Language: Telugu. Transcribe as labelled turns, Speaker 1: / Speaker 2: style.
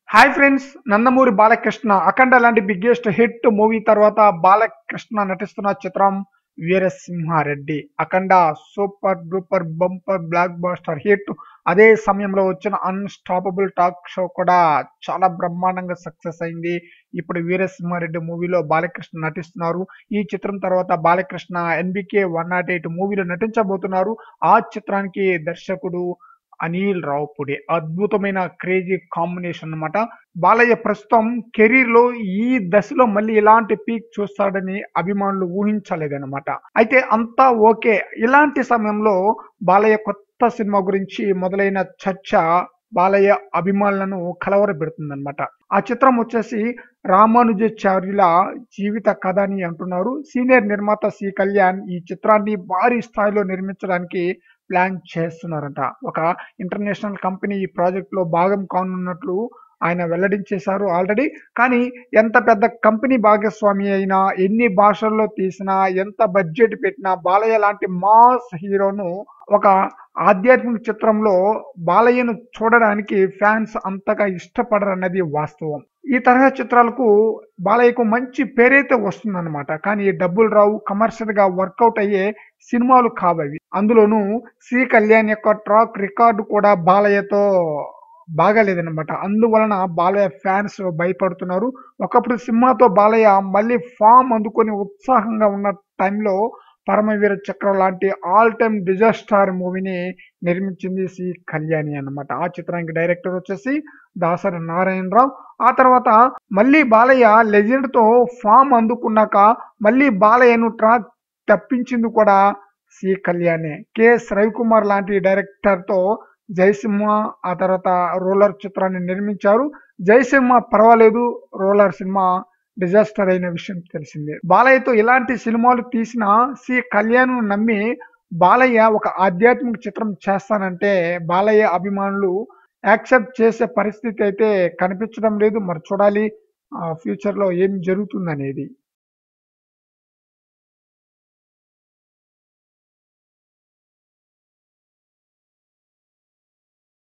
Speaker 1: హాయ్ ఫ్రెండ్స్ నందమూరి బాలకృష్ణ అఖండ లాంటి బిగ్గెస్ట్ హిట్ మూవీ తర్వాత బాలకృష్ణ నటిస్తున్న చిత్రం Veera Simha Reddy Akhanda super duper bumper blockbuster hit అదే సమయంలో వచ్చిన అన్స్టాపబుల్ టాక్ షో కూడా చాలా బ్రహ్మాండంగా సక్సెస్ అయింది ఇప్పుడు వీరసింహారెడ్డి మూవీలో బాలకృష్ణ నటిస్తున్నారు ఈ చిత్రం తర్వాత Balakrishna NBK one nought eight మూవీలో నటించబోతున్నారు ఆ చిత్రానికి దర్శకుడు అనిల్ రావుపుడి అద్భుతమైన క్రేజీ కాంబినేషన్ అన్నమాట బాలయ్య ప్రస్తుతం కెరీర్ లో ఈ దశలో మళ్ళీ ఇలాంటి పీక్ చూస్తాడని అభిమానులు ఊహించలేదన్నమాట అయితే అంతా ఓకే ఇలాంటి సమయంలో బాలయ్య కొత్త సినిమా గురించి మొదలైన చర్చ బాలయ్య అభిమానులను కలవరపెడుతుందన్నమాట ఆ చిత్రం వచ్చేసి రామానుజాచార్యుల జీవిత కథ అని అంటున్నారు సీనియర్ నిర్మాత సి కళ్యాణ్ ఈ చిత్రాన్ని భారీ స్థాయిలో నిర్మించడానికి ప్లాన్ చేస్తున్నారంట ఒక ఇంటర్నేషనల్ కంపెనీ ఈ ప్రాజెక్ట్ లో భాగం కానున్నట్లు ఆయన వెల్లడించేశారు ఆల్రెడీ కానీ ఎంత పెద్ద కంపెనీ భాగస్వామి అయినా ఎన్ని భాషల్లో తీసినా ఎంత బడ్జెట్ పెట్టినా బాలయ్య లాంటి మాస్ హీరోను ఒక ఆధ్యాత్మిక చిత్రంలో బాలయ్యను చూడడానికి ఫ్యాన్స్ అంతగా ఇష్టపడరు అన్నది వాస్తవం ఈ తరహా చిత్రాలకు బాలయ్యకు మంచి పేరైతే వస్తుందన్నమాట కానీ డబ్బులు రావు కమర్షియల్ గా వర్కౌట్ అయ్యే సినిమాలు కావవి అందులోనూ సి కళ్యాణ్ యొక్క ట్రాక్ రికార్డు కూడా బాలయ్యతో బాగాలేదన్నమాట అందువలన బాలయ్య ఫ్యాన్స్ భయపడుతున్నారు ఒకప్పుడు సినిమాతో బాలయ్య మళ్ళీ ఫామ్ అందుకొని ఉత్సాహంగా ఉన్న టైంలో పరమవీర చక్రం లాంటి ఆల్ టైమ్ డిజాస్టార్ మూవీని నిర్మించింది సి కళ్యాణి అన్నమాట ఆ చిత్రానికి డైరెక్టర్ వచ్చేసి దాసరి నారాయణరావు ఆ తర్వాత మళ్ళీ బాలయ్య లెజెండ్ తో ఫామ్ అందుకున్నాక మళ్ళీ బాలయ్యను ట్రాక్ తప్పించింది కూడా సి కళ్యాణే కెఎస్ రవికుమార్ లాంటి డైరెక్టర్ తో జయసింహ ఆ తర్వాత రోలర్ చిత్రాన్ని నిర్మించారు జయసింహ పర్వాలేదు రోలర్ సినిమా డిజాస్టర్ అయిన విషయం తెలిసిందే బాలయ్యతో ఇలాంటి సినిమాలు తీసిన సి కళ్యాణ్ నమ్మి బాలయ్య ఒక ఆధ్యాత్మిక చిత్రం చేస్తానంటే బాలయ్య అభిమానులు యాక్సెప్ట్ చేసే పరిస్థితి అయితే కనిపించడం లేదు మరి చూడాలి ఫ్యూచర్ లో ఏం జరుగుతుంది అనేది